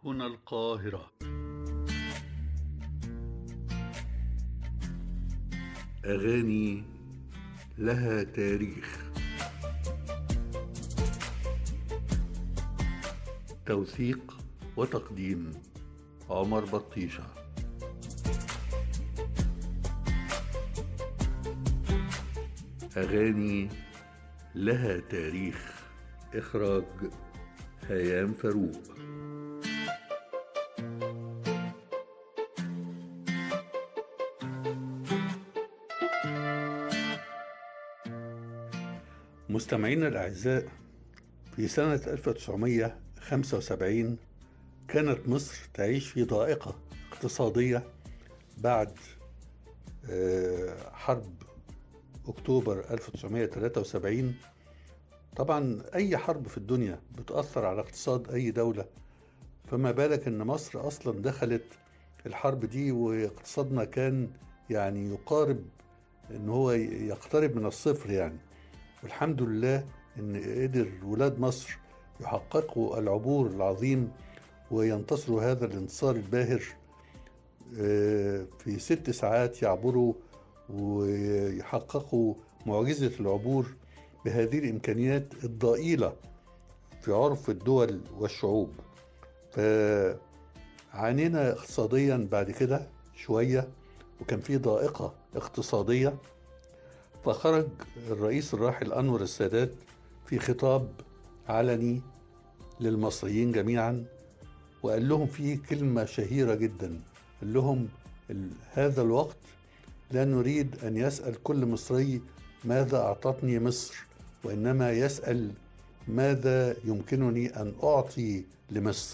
هنا القاهرة أغاني لها تاريخ توثيق وتقديم عمر بطيشة أغاني لها تاريخ إخراج هيام فاروق مستمعينا الأعزاء في سنة 1975 كانت مصر تعيش في ضائقة اقتصادية بعد حرب أكتوبر 1973 طبعا أي حرب في الدنيا بتأثر على اقتصاد أي دولة فما بالك إن مصر أصلا دخلت الحرب دي واقتصادنا كان يعني يقارب إن هو يقترب من الصفر يعني والحمد لله إن قدر ولاد مصر يحققوا العبور العظيم وينتصروا هذا الانتصار الباهر في ست ساعات يعبروا ويحققوا معجزة العبور بهذه الإمكانيات الضئيلة في عرف الدول والشعوب فعانينا اقتصاديا بعد كده شوية وكان في ضائقة اقتصادية فخرج الرئيس الراحل أنور السادات في خطاب علني للمصريين جميعا وقال لهم فيه كلمة شهيرة جدا قال لهم هذا الوقت لا نريد أن يسأل كل مصري ماذا أعطتني مصر وإنما يسأل ماذا يمكنني أن أعطي لمصر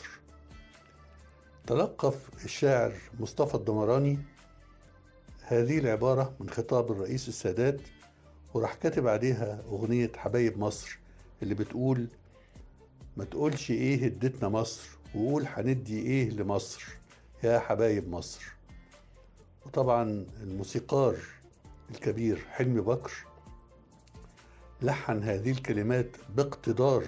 تلقف الشاعر مصطفى الدمراني هذه العبارة من خطاب الرئيس السادات وراح كاتب عليها أغنية حبايب مصر اللي بتقول ما تقولش إيه ادتنا مصر وقول هندي إيه لمصر يا حبايب مصر وطبعا الموسيقار الكبير حلمي بكر لحن هذه الكلمات باقتدار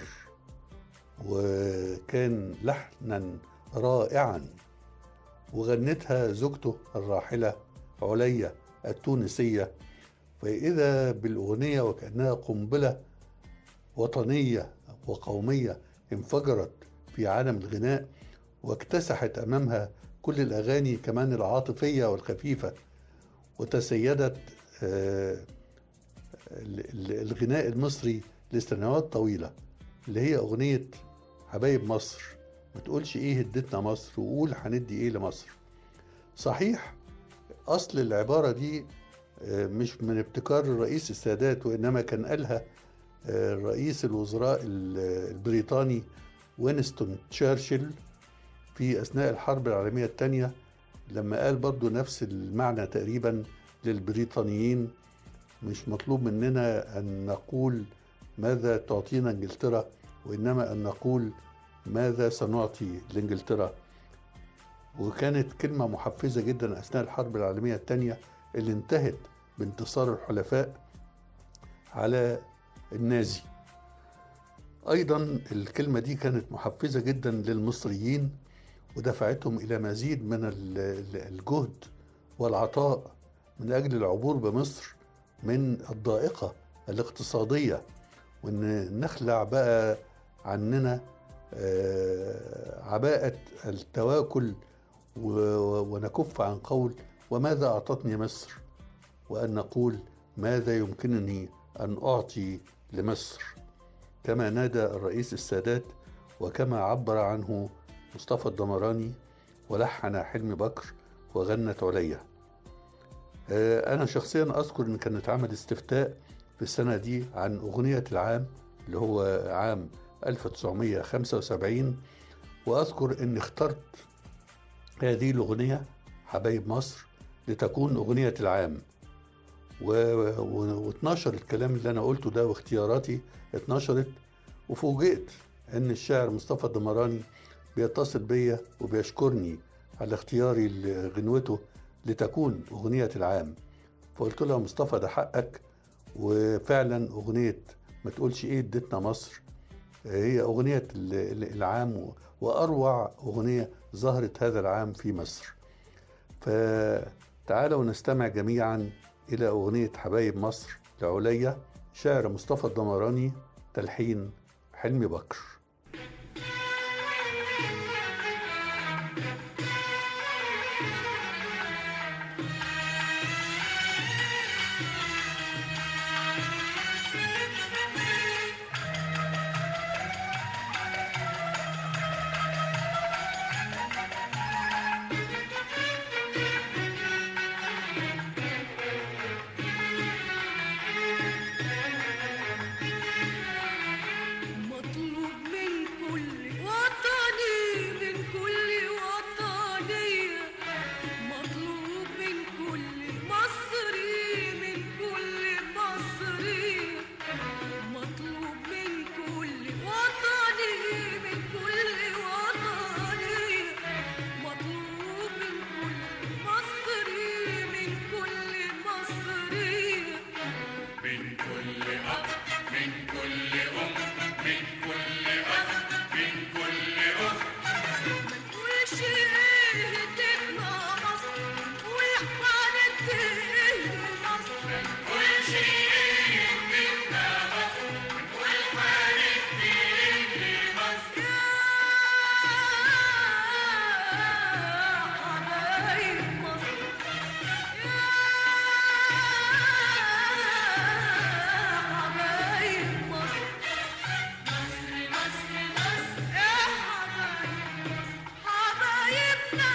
وكان لحنا رائعا وغنتها زوجته الراحلة عليا التونسية فإذا بالأغنية وكأنها قنبلة وطنية وقومية انفجرت في عالم الغناء واكتسحت أمامها كل الأغاني كمان العاطفية والخفيفة وتسيدت الغناء المصري لسنوات طويلة اللي هي أغنية حبايب مصر ما تقولش إيه ادتنا مصر وقول هندي إيه لمصر صحيح أصل العبارة دي مش من ابتكار الرئيس السادات وإنما كان قالها رئيس الوزراء البريطاني وينستون تشرشل في أثناء الحرب العالمية الثانية لما قال برضو نفس المعنى تقريبا للبريطانيين مش مطلوب مننا أن نقول ماذا تعطينا إنجلترا وإنما أن نقول ماذا سنعطي لإنجلترا وكانت كلمة محفزة جدا أثناء الحرب العالمية الثانية اللي انتهت بانتصار الحلفاء على النازي أيضا الكلمة دي كانت محفزة جدا للمصريين ودفعتهم إلى مزيد من الجهد والعطاء من أجل العبور بمصر من الضائقة الاقتصادية وإن نخلع بقى عننا عباءة التواكل ونكف عن قول وماذا أعطتني مصر وأن نقول ماذا يمكنني أن أعطي لمصر كما نادى الرئيس السادات وكما عبر عنه مصطفى الدمراني ولحن حلمي بكر وغنت عليا أنا شخصيا أذكر أن كان اتعمل استفتاء في السنة دي عن أغنية العام اللي هو عام 1975 وأذكر أني اخترت هذه الأغنية حبايب مصر لتكون أغنية العام واتنشر الكلام اللي أنا قلته ده واختياراتي اتنشرت وفوجئت أن الشاعر مصطفى الدمراني بيتصل بيا وبيشكرني على اختياري لغنوته لتكون أغنية العام فقلت له يا مصطفى ده حقك وفعلا أغنية ما تقولش إيه ادتنا مصر هي أغنية العام وأروع أغنية ظهرت هذا العام في مصر فتعالوا نستمع جميعا إلى أغنية حبايب مصر لعليا شعر مصطفى الدمراني تلحين حلمي بكر مطلوب من كل وطني من كل وطنية مطلوب من كل مصري من كل مصري مطلوب من كل وطني من كل وطني مطلوب من كل مصري من كل مصري من كل أب من كل أم من كل أخ من كل أخت كل شيء هدتنا مصر والحالة مصر كل شيء يهمنا مصر والحالة تهمني مصر يا حبايب مصر يا حبايب مصر مصر مصر مصر يا حبايب مصر حبايبنا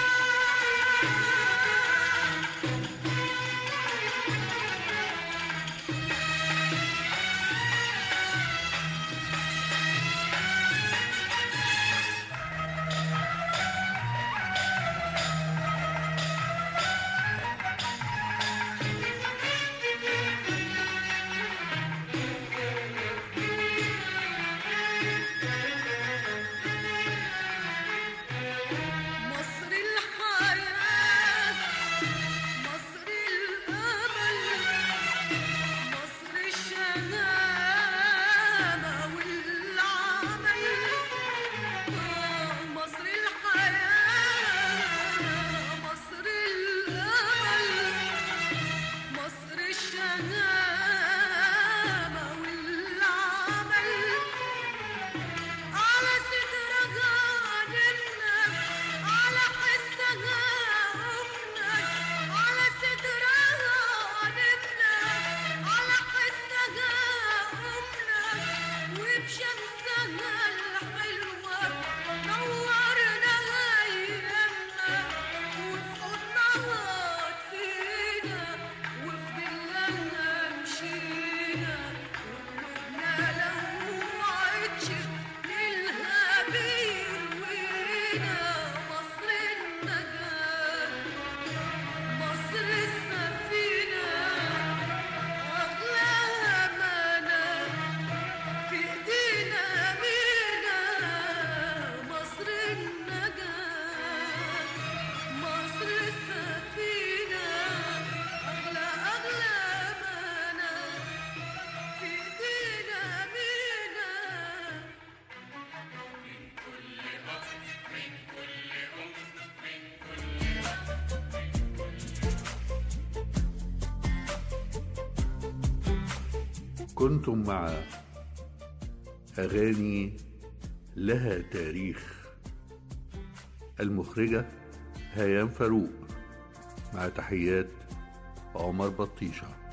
مصر الحياة مصر الأمل مصر الشهامة والعمل آه، مصر الحياة مصر الأمل مصر الشهامة والعمل على صدرها نمنا على حسها أمنا على صدرها نمنا على حسها أمنا وبشمسها الحلوة نورنا أيامنا وبحضنها فينا وفي ظلها مشينا وقلوبنا لو وعدش ليلها بيروينا مصر النجاة مصر السفينة أغلاها أمانة في إيدينا أمينة مصر النجاة مصر السفينة أغلى أغلى أمانة في إيدينا أمينة كنتم مع أغاني لها تاريخ المخرجة هيام فاروق مع تحيات عمر بطيشه